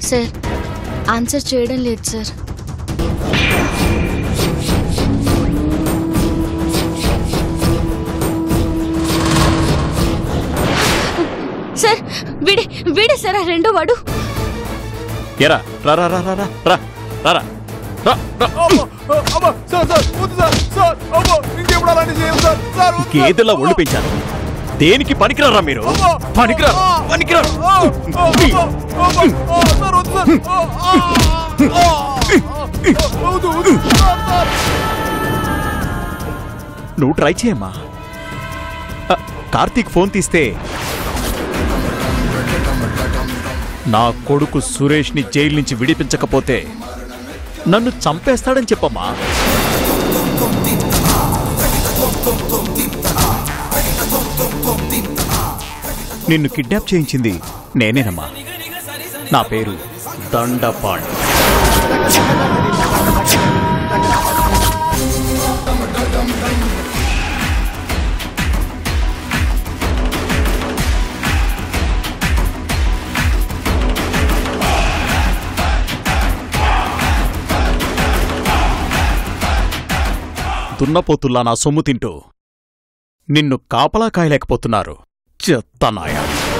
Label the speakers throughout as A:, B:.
A: Sir answer చేయడం లేదు sir sir వీడే వీడే సార్ ఆ రెండో వాడు
B: ఎరా రా రా రా రా రా రా రా రా రా రా
C: అమ్మా సార్ సార్ వద్దు సార్ సార్ అమ్మో ఇంకెప్పుడు అలాంటి చేయం సార్ సార్ వద్దు సార్.
B: గేదెలా ఒళ్ళు పెంచారు దేనికి పనికిరారా మీరు
C: అమ్మా.
B: పనికిరా
C: ఆ,
B: పనికిరా
C: ఆ, ఆ, అమ్మా, అమ్మా, ఆ, సార్ వద్దు సార్ ఆ, ఆ, ఆ, ఆ, వద్దు వద్దు సార్ సార్
B: నువ్వు ట్రై చేయమ్మా ఆ, కార్తీక్ ఫోన్ తీస్తే నా కొడుకు సురేష్ని జైలు నుంచి విడిపించకపోతే నన్ను చంపేస్తాడని చెప్పమ్మా నిన్ను కిడ్నాప్ చేయించింది నేనేనమ్మా నా పేరు దండపాణి దున్నపోతుల్లా నా సొమ్ము తింటూ నిన్ను కాపలా కాయలేకపోతున్నారు చెత్తనాయ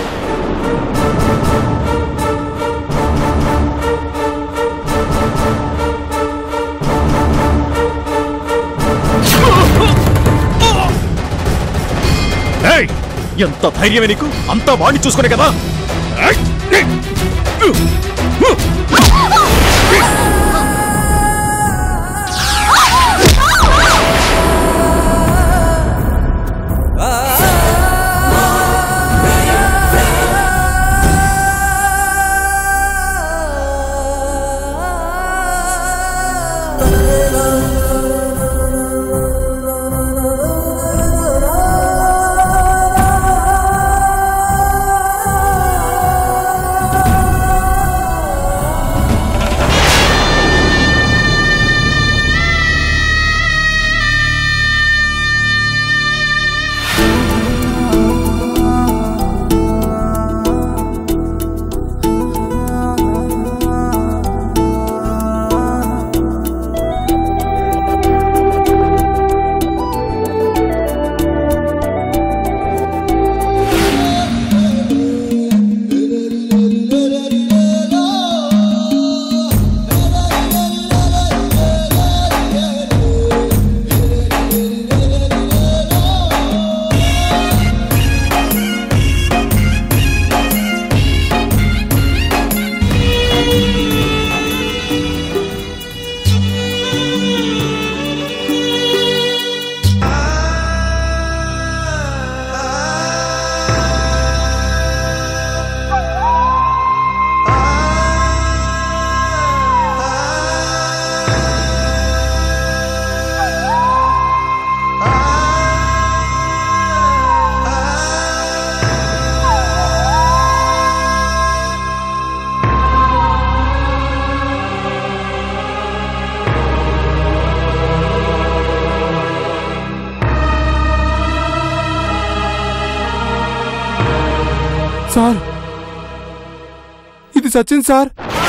B: ఏయ్! ఎంత ధైర్యమే నీకు అంతా వాణ్ణి చూసుకునే కదా ఏయ్!
C: సార్ ఇది సచిన్ సార్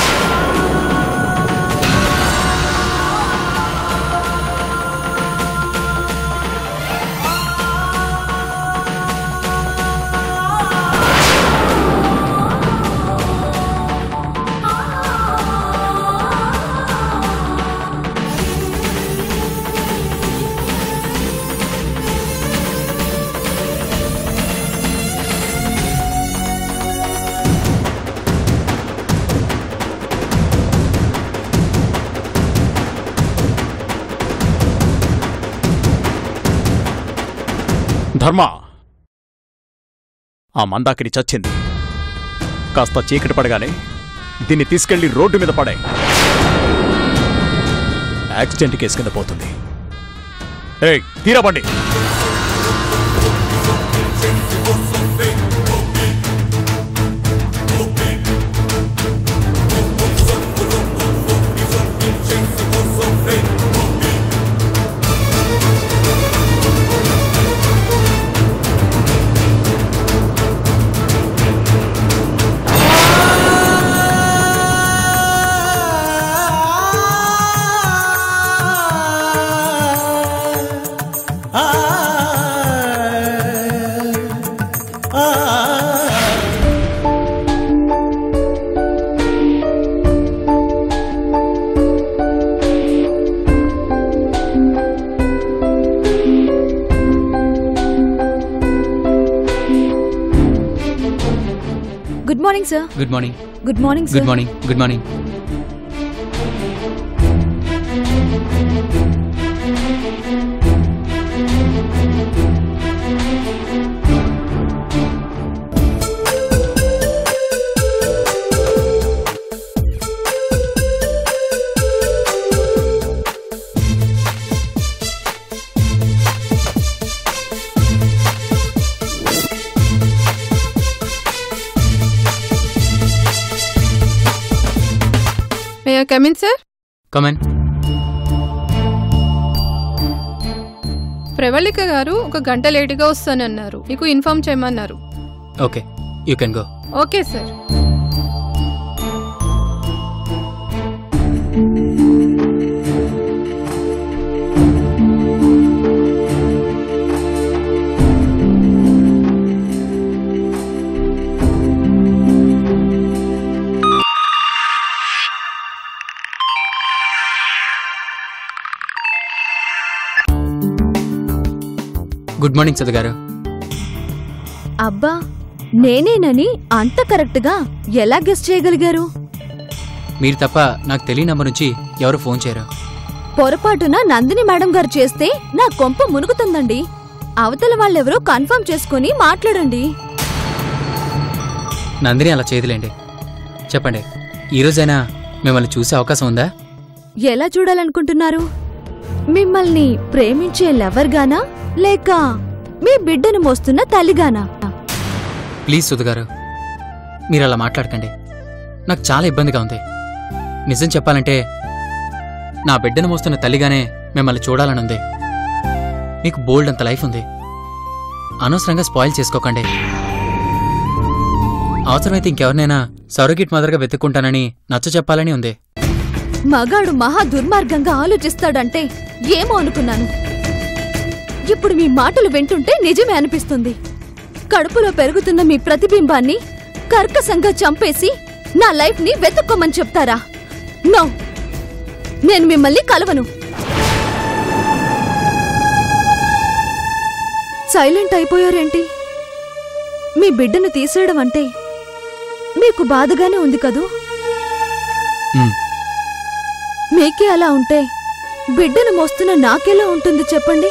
B: ధర్మ ఆ మందాకిని చచ్చింది కాస్త చీకటి పడగానే దీన్ని తీసుకెళ్లి రోడ్డు మీద పడే యాక్సిడెంట్ కేసు కింద పోతుంది ఏయ్ తీరా బండి
A: good morning sir
D: good morning
A: good morning
D: good morning good morning
E: may I come in sir
D: come in
E: Pravalika garu ఒక గంట లేటుగా వస్తానన్నారు మీకు ఇన్ఫార్మ్ చేయమన్నారు
D: okay you can go
E: okay sir
D: good morning Sudha garu
A: అబ్బా నేనేనని అంత కరెక్ట్ గా ఎలా గెస్ట్ చేయగలిగారు
D: మీరు తప్ప నాకు తెలియని నంబర్ నుంచి ఎవరు ఫోన్ చేయరు
A: పొరపాటున నందిని మేడం గారు చేస్తే నా కొంప మునుగుతుందండి అవతల వాళ్ళెవరో కన్ఫర్మ్ చేసుకుని మాట్లాడండి
D: నందిని అలా చేయదులేండి చెప్పండి ఈరోజైనా మిమ్మల్ని చూసే అవకాశం ఉందా
A: ఎలా చూడాలనుకుంటున్నారు మిమ్మల్ని ప్రేమించే లవర్ గానా లేక మీ బిడ్డను మోస్తున్న తల్లిగానా
D: ప్లీజ్ సుధ గారు మీరు అలా మాట్లాడకండి నాకు చాలా ఇబ్బందిగా ఉంది నిజం చెప్పాలంటే నా బిడ్డను మోస్తున్న తల్లిగానే మిమ్మల్ని చూడాలని ఉంది మీకు బోల్డ్ అంత లైఫ్ ఉంది అనవసరంగా స్పాయిల్ చేసుకోకండి అవసరమైతే ఇంకెవరినైనా సరోగిట్ మదర్గా వెతుక్కుంటానని నచ్చ చెప్పాలని ఉంది
A: మగాడు మహా దుర్మార్గంగా ఆలోచిస్తాడంటే ఏమో అనుకున్నాను ఇప్పుడు మీ మాటలు వింటుంటే నిజమే అనిపిస్తుంది కడుపులో పెరుగుతున్న మీ ప్రతిబింబాన్ని కర్కశంగా చంపేసి నా లైఫ్ ని వెతుక్కోమని చెప్తారా నో నేను మిమ్మల్ని కలవను సైలెంట్ అయిపోయారేంటి మీ బిడ్డను తీసేయడం అంటే మీకు బాధగానే ఉంది కదూ
D: ఉమ్,
A: మీకే అలా ఉంటే బిడ్డను మోస్తున్న నాకెలా ఉంటుంది చెప్పండి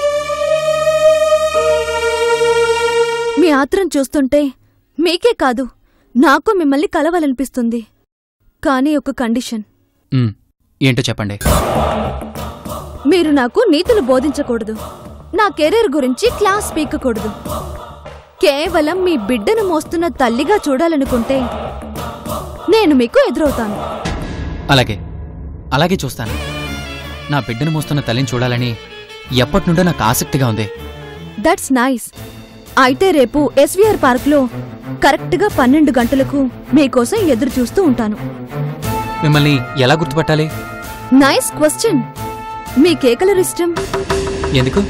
A: మీ ఆత్రం చూస్తుంటే మీకే కాదు నాకు మిమ్మల్ని కలవాలనిపిస్తుంది కానీ ఒక కండిషన్
D: ఉమ్, ఏంటో చెప్పండి
A: మీరు నాకు నీతులు బోధించకూడదు నా కెరీర్ గురించి క్లాస్ పీకకూడదు కేవలం మీ బిడ్డను మోస్తున్న తల్లిగా చూడాలనుకుంటే నేను మీకు ఎదురవుతాను
D: అలాగే అలాగే చూస్తాను నా బిడ్డను మోస్తున్న తల్లిని చూడాలని ఎప్పటి నుండో నాకు ఆసక్తిగా ఉంది
A: దట్స్ నైస్ అయితే రేపు ఎస్వీఆర్ పార్క్లో కరెక్ట్గా పన్నెండు గంటలకు మీకోసం ఎదురు చూస్తూ ఉంటాను
D: మిమ్మల్ని ఎలా గుర్తుపట్టాలి
A: నైస్ క్వశ్చన్ మీకే కలర్ ఇష్టం
D: ఎందుకు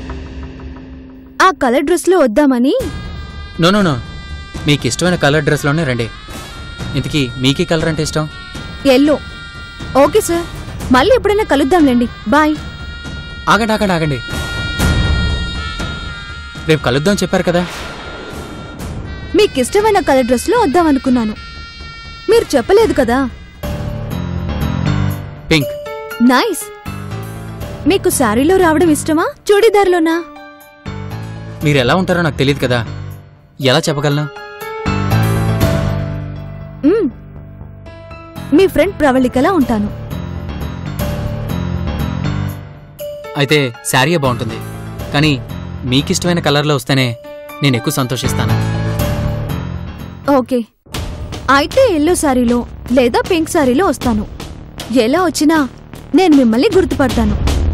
A: ఆ కలర్ డ్రెస్లో వద్దామని
D: నో నో నో మీకు ఇష్టమైన కలర్ డ్రెస్లోనే రండి ఇంతకీ మీకే కలర్ అంటే ఇష్టం
A: ఎల్లో ఓకే సార్ మళ్ళీ ఎప్పుడైనా కలుద్దాంలేండి బాయ్
D: ఆగండి ఆగండి ఆగండి రేపు కలుద్దాం చెప్పారు కదా
A: మీకిష్టమైన కలర్ డ్రెస్లో వద్దామనుకున్నాను మీరు చెప్పలేదు కదా
D: పింక్
A: నైస్ మీకు శారీలో రావడం ఇష్టమా చూడీదార్లోనా
D: మీరు ఎలా ఉంటారో నాకు తెలియదు కదా ఎలా చెప్పగలను
A: మ్మ్. మీ ఫ్రెండ్ ప్రవళికలా ఉంటాను
D: అయితే శారీయే బాగుంటుంది కానీ మీకిష్టమైన కలర్లో వస్తేనే నేను ఎక్కువ సంతోషిస్తాను
A: ఓకే అయితే ఎల్లో శారీలో లేదా పింక్ శారీలో వస్తాను ఎలా వచ్చినా నేను మిమ్మల్ని గుర్తుపడతాను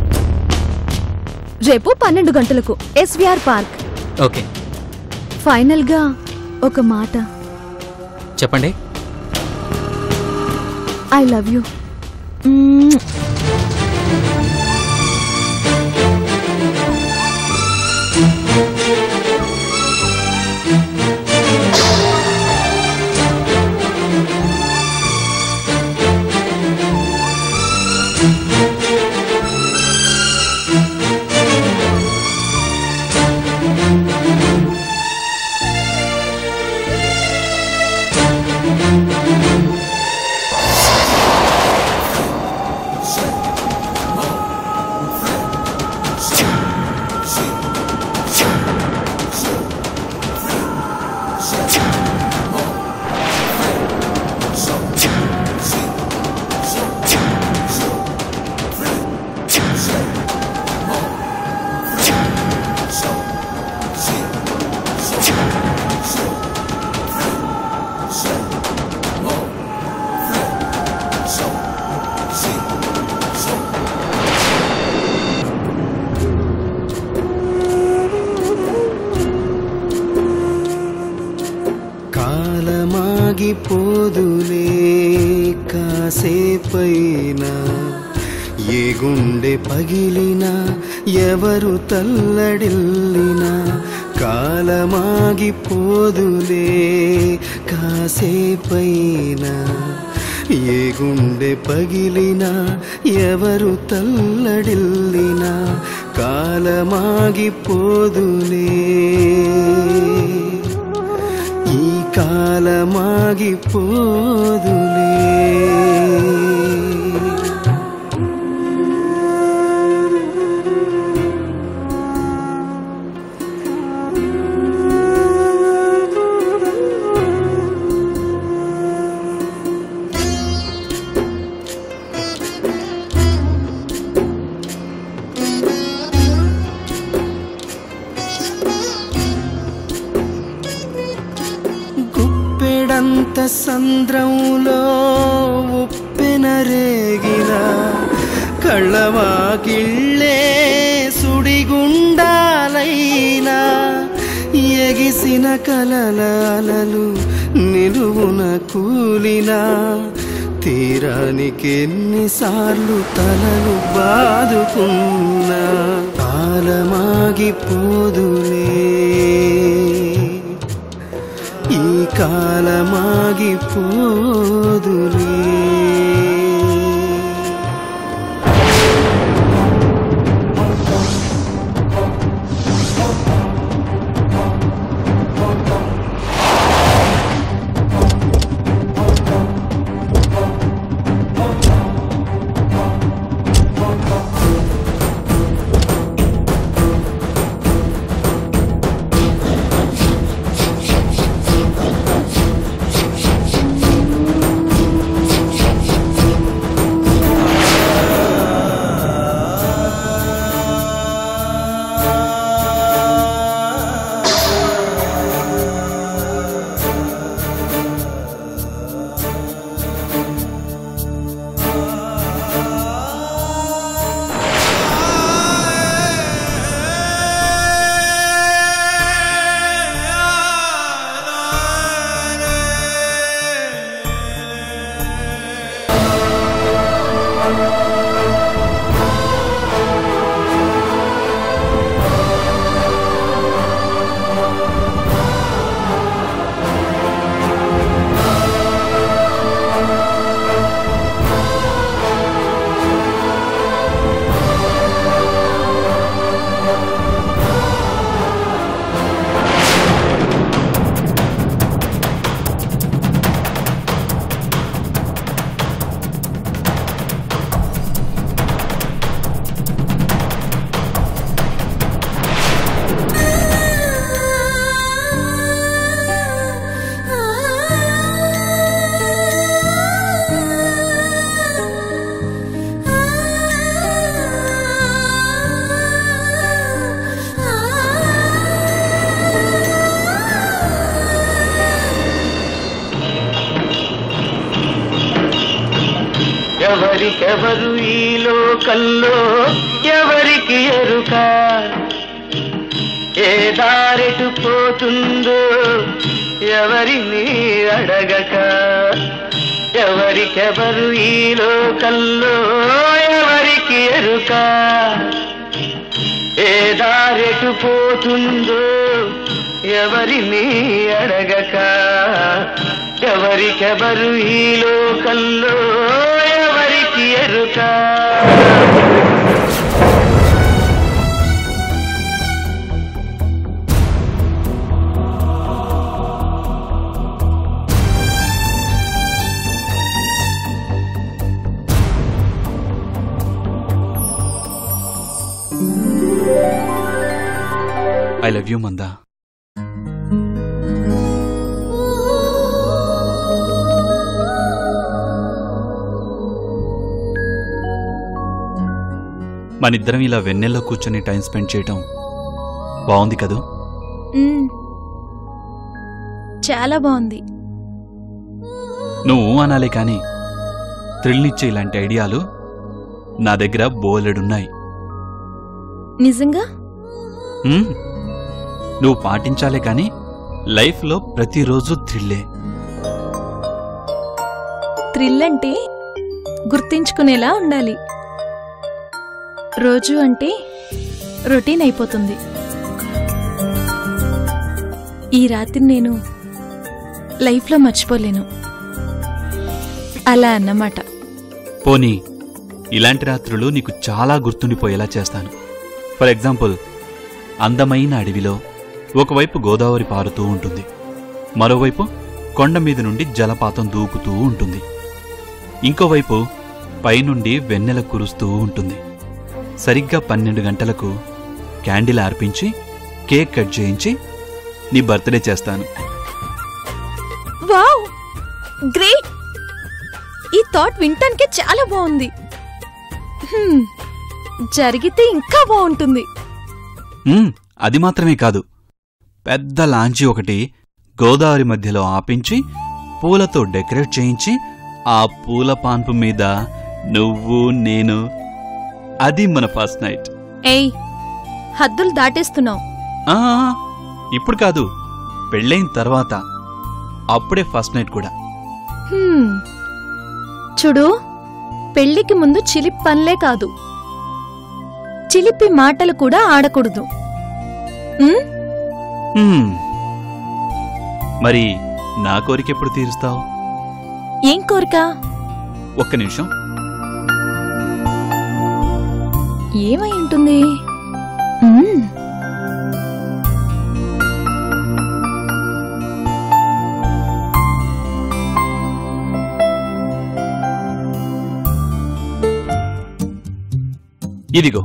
A: రేపు పన్నెండు గంటలకు ఎస్విఆర్ పార్క్
D: ఓకే
A: ఫైనల్గా ఒక మాట
D: చెప్పండి
A: ఐ లవ్ యూ
F: పోదులే కాసేపైనా ఏ గుండె పగిలినా ఎవరు తల్లడిల్లినా కాలమాగిపోదులే కాసేపైనా ఏ గుండె పగిలినా ఎవరు తల్లడిల్లినా కాలమాగిపోదులే ఈ కాలమాగిపోదులే గుప్పెడంత సంద్రంలో ఉప్పెన రేగిన కళ్ళవాకిళ్ళే సుడిగుండాలైనా ఎగిసిన కలలాలలు నిలువున కూలినా తీరానికి ఎన్నిసార్లు తలలు బాదుకున్నా కాలమాగిపోదులే ఈ కాలమాగిపోదులే ఎవరికెవరు ఈ లోకల్లో ఎవరికి ఎరుక ఏ దారెటు పోతుందో ఎవరిని అడగక ఎవరికెవరు ఈ లోకల్లో ఎవరికి ఎరుక ఏ దారెటు పోతుందో ఎవరిని అడగక ఎవరికెవరు ఈ లోకల్లో ఎవరికి ఎరుక
G: ఐ లవ్ యూ మందా మనిద్దరం ఇలా వెన్నెల్లో కూర్చొని టైం స్పెండ్ చేయటం బాగుంది కదూ
A: మ్మ్. చాలా బాగుంది
G: నువ్వు అనాలే కానీ థ్రిల్నిచ్చే ఇలాంటి ఐడియాలు నా దగ్గర బోలెడున్నాయి
A: నిజంగా
G: మ్మ్. నువ్వు పాటించాలే కానీ లైఫ్లో ప్రతిరోజు థ్రిల్లే
H: థ్రిల్ అంటే గుర్తించుకునేలా ఉండాలి రోజు అంటే రొటీన్ అయిపోతుంది ఈ రాత్రి నేను లైఫ్లో మర్చిపోలేను అలా అన్నమాట
G: పోనీ ఇలాంటి రాత్రులు నీకు చాలా గుర్తుండిపోయేలా చేస్తాను ఫర్ ఎగ్జాంపుల్ అందమైన అడవిలో ఒకవైపు గోదావరి పారుతూ ఉంటుంది మరోవైపు కొండ మీద నుండి జలపాతం దూకుతూ ఉంటుంది ఇంకోవైపు పైనుండి వెన్నెల కురుస్తూ ఉంటుంది సరిగ్గా పన్నెండు గంటలకు క్యాండిల్ ఆర్పించి కేక్ కట్ చేయించి నీ బర్త్డే చేస్తాను
H: వావ్ గ్రేట్ ఈ థాట్ వినటానికి చాలా బాగుంది హ్మ్, జరిగితే ఇంకా బాగుంటుంది
G: మ్మ్, అది మాత్రమే కాదు పెద్ద లాంచీ ఒకటి గోదావరి మధ్యలో ఆపించి పూలతో డెకరేట్ చేయించి ఆ పూల పాన్పు మీద నువ్వు నేను అది మన ఫస్ట్ నైట్
H: ఏయ్ హద్దులు దాటేస్తున్నావు
G: ఆ, ఇప్పుడు కాదు పెళ్ళైన తర్వాత అప్పుడే ఫస్ట్ నైట్ కూడా
H: హ్మ్. చూడు పెళ్లికి ముందు చిలిపి పనులే కాదు చిలిపి మాటలు కూడా ఆడకూడదు ఉమ్?
G: మ్మ్. మరి నా కోరిక ఎప్పుడు తీరుస్తావు
H: ఏం కోరిక
G: ఒక్క నిమిషం
H: ఏమై ఉంటుంది ఉమ్.
G: ఇదిగో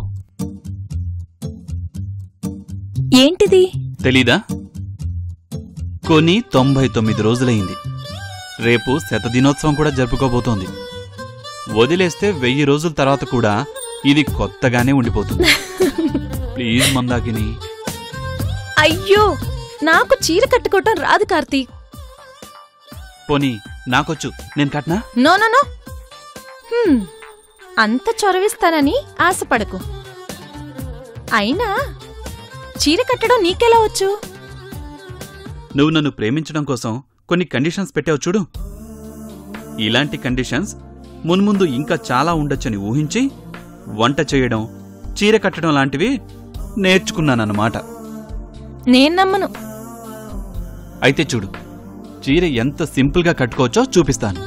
H: ఏంటిది
G: తెలీదా కొని తొంభై తొమ్మిది రోజులైంది రేపు శతదినోత్సవం కూడా జరుపుకోబోతోంది వదిలేస్తే వెయ్యి రోజుల తర్వాత కూడా ఇది కొత్తగానే ఉండిపోతుంది ప్లీజ్ మందాకిని
H: అయ్యో నాకు చీర కట్టుకోవటం రాదు కార్తీక్
G: పోనీ నాకొచ్చు నేను కట్నా
H: నో నో నో హ్మ్. అంత చొరవిస్తానని ఆశపడకు అయినా చీర కట్టడం నీకెలా వచ్చు
G: నువ్వు నన్ను ప్రేమించడం కోసం కొన్ని కండిషన్స్ పెట్టావు చూడు ఇలాంటి కండిషన్స్ మున్ముందు ఇంకా చాలా ఉండొచ్చని ఊహించి వంట చేయడం చీర కట్టడం లాంటివి నేర్చుకున్నానన్నమాట
H: నేను నమ్మను
G: అయితే చూడు చీర ఎంత సింపుల్గా కట్టుకోవచ్చో చూపిస్తాను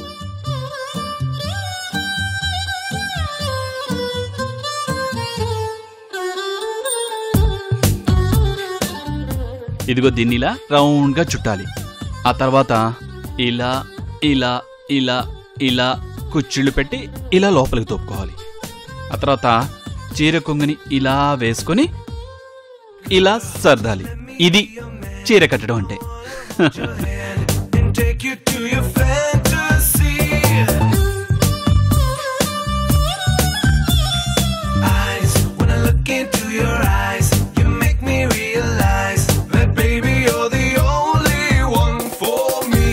G: ఇదిగో దీన్ని ఇలా రౌండ్గా చుట్టాలి ఆ తర్వాత ఇలా ఇలా ఇలా ఇలా కుచ్చిళ్ళు పెట్టి ఇలా లోపలికి తోపుకోవాలి ఆ తర్వాత చీర కొంగుని ఇలా వేసుకొని ఇలా సర్దాలి ఇది చీర కట్టడం అంటే
C: Take you to your fantasy. Eyes, when I look into your eyes, you make me realize that baby you're the only one for me.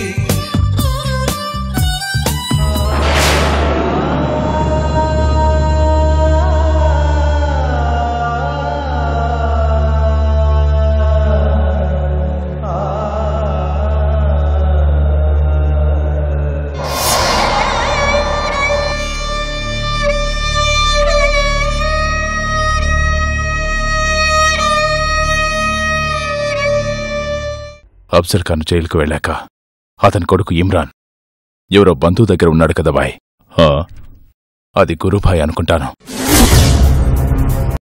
I: Afzal Khan జైలుకు వెళ్ళాక అతని కొడుకు ఇమ్రాన్ ఎవరో బంధువు దగ్గర ఉన్నాడు కదా బాయ్ ఆ, అది గురుభాయ్ అనుకుంటాను